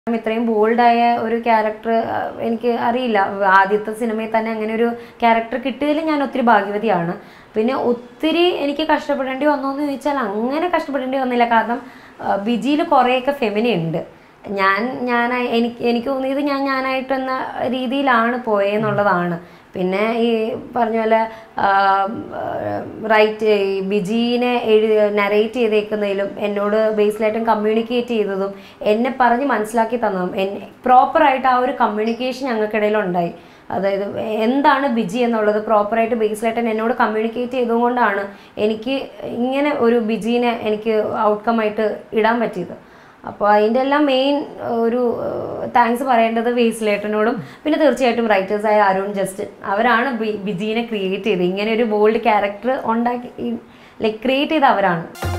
ഇത്രയും ബോൾഡായ ഒരു ക്യാരക്ടർ എനിക്ക് അറിയില്ല ആദ്യത്തെ സിനിമയിൽ തന്നെ അങ്ങനെ ഒരു ക്യാരക്ടർ കിട്ടിയതിൽ ഞാൻ ഒത്തിരി ഭാഗ്യവതിയാണ് പിന്നെ ഒത്തിരി എനിക്ക് കഷ്ടപ്പെടേണ്ടി വന്നോ എന്ന് ചോദിച്ചാൽ അങ്ങനെ കഷ്ടപ്പെടേണ്ടി വന്നില്ല കാരണം ബിജിയിൽ കുറേയൊക്കെ ഫെമിനി ഉണ്ട് ഞാൻ ഞാനായി എനിക്ക് എനിക്ക് തോന്നിയത് ഞാൻ ഞാനായിട്ടെന്ന രീതിയിലാണ് പോയെന്നുള്ളതാണ് പിന്നെ ഈ പറഞ്ഞ പോലെ റൈറ്റ് ഈ ബിജീനെ എഴു നരേറ്റ് ചെയ്തേക്കുന്നതിലും എന്നോട് ബേസിലായിട്ടും കമ്മ്യൂണിക്കേറ്റ് ചെയ്തതും എന്നെ പറഞ്ഞ് മനസ്സിലാക്കി തന്നതും എന്നെ പ്രോപ്പറായിട്ട് ആ ഒരു കമ്മ്യൂണിക്കേഷൻ ഞങ്ങൾക്കിടയിൽ ഉണ്ടായി അതായത് എന്താണ് ബിജി എന്നുള്ളത് പ്രോപ്പറായിട്ട് ബേസിലായിട്ട് എന്നോട് കമ്മ്യൂണിക്കേറ്റ് ചെയ്തുകൊണ്ടാണ് എനിക്ക് ഇങ്ങനെ ഒരു ബിജീനെ എനിക്ക് ഔട്ട്കം ആയിട്ട് ഇടാൻ പറ്റിയത് അപ്പോൾ അതിൻ്റെ എല്ലാം മെയിൻ ഒരു താങ്ക്സ് പറയേണ്ടത് വേസിലേട്ടനോടും പിന്നെ തീർച്ചയായിട്ടും റൈറ്റേഴ്സായ അരുൺ ജസ്റ്റിൻ അവരാണ് ബി- ബിജീനെ ക്രിയേറ്റ് ചെയ്തത് ഇങ്ങനെ ഒരു ബോൾഡ് ക്യാരക്ടർ ഉണ്ടാക്കി ലൈക്ക് ക്രിയേറ്റ് ചെയ്ത അവരാണ്